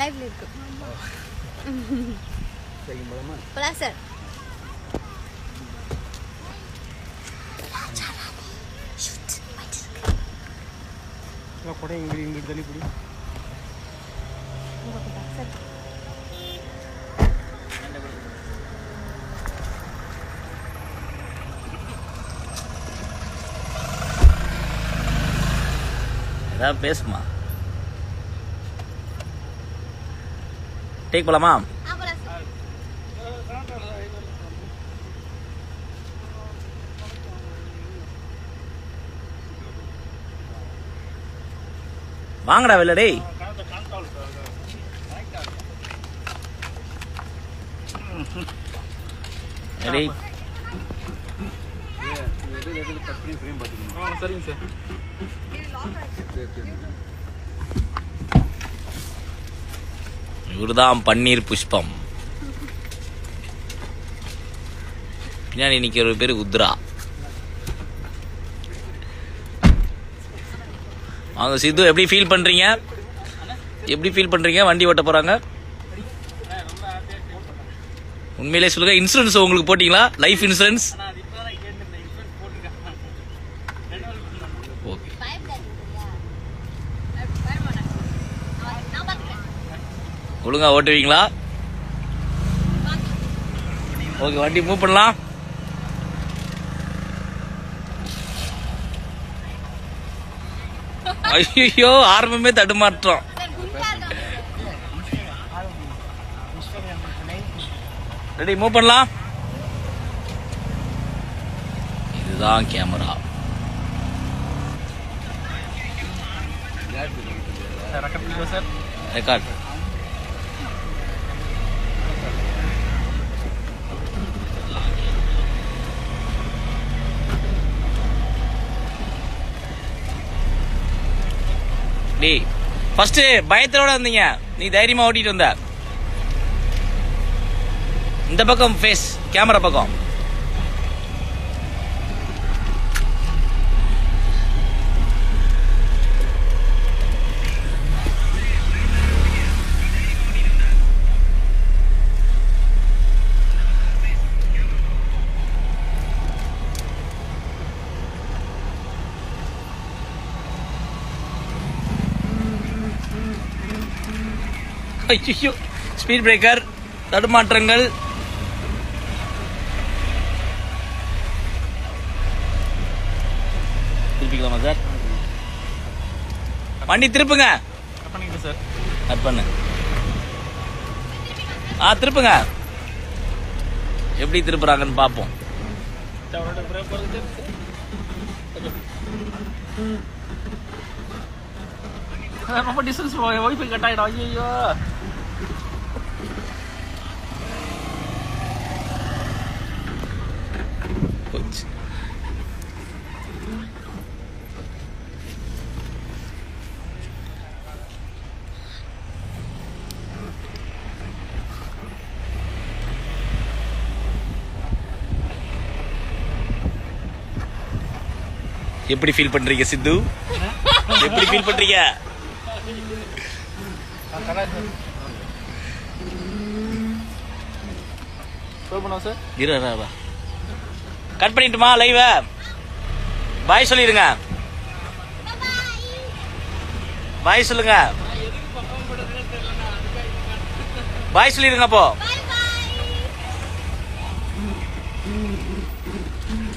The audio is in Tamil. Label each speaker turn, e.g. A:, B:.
A: லைவ்ல இருக்கு
B: சரி போலாமா
A: போலாம் சார்
B: கூட இங்கே இங்கே தள்ளி பிடி
C: ஏதாவது பேசுமா டேக் போலாமா
A: ஆ போலாம் சார்
C: வாங்கடா வெளில டேய் டேய்
B: சரிங்க சார்
C: இவர்தான் பன்னீர் புஷ்பம் பின்னாடி நிக்கிற பேரு உத்ரா வாங்க சித்து எப்படி ஃபீல் பண்றீங்க எப்படி ஃபீல் பண்றீங்க வண்டி ஓட்ட போறாங்க உண்மையிலே சொல்லுங்க இன்சூரன்ஸ் உங்களுக்கு போட்டீங்களா லைஃப் இன்சூரன்ஸ் ஓகே
A: நான் பாத்துக்கிறேன்
C: ஒழுங்கா ஓட்டுவீங்களா ஓகே வண்டி மூவ் பண்ணலாம் ஐயோ ஆரம்பமே தடுமாற்றம்
A: சார் குண்டா இருக்காங்க
C: ரெடி மூவ் பண்ணலாம் இதுதான் கேமரா
B: சார்
C: ரெக்கார்ட் டேய் ஃபர்ஸ்ட் பயத்தோட வந்தீங்க நீ தைரியமா ஓட்டிட்டு வந்த இந்த பக்கம் ஃபேஸ் கேமரா பக்கம் ஐயோ ஸ்பீட் பிரேக்கர் தடுமாற்றங்கள் திருப்பிக்கலாமா சார் வண்டி திருப்புங்க
B: பண்ணிக்கிட்டு சார்
C: கட் பண்ணு ஆ திருப்புங்க எப்படி திருப்புறாங்கன்னு பார்ப்போம்
B: ரொம்ப டிஸ்டன்ஸ் ஒய்ஃபை கட் ஆகிடும் ஐயோ
C: போச்சு எப்படி ஃபீல் பண்றீங்க சித்து எப்படி ஃபீல் பண்றீங்க
B: ஸ்டோர் பண்ணுவோம் சார்
C: இரு இரு, இரு. கட் பண்ணிட்டுமா லைவ பாய் சொல்லிடுங்க பாய் சொல்லுங்க பாய் சொல்லிடுங்க அப்போ
A: பாய் பாய்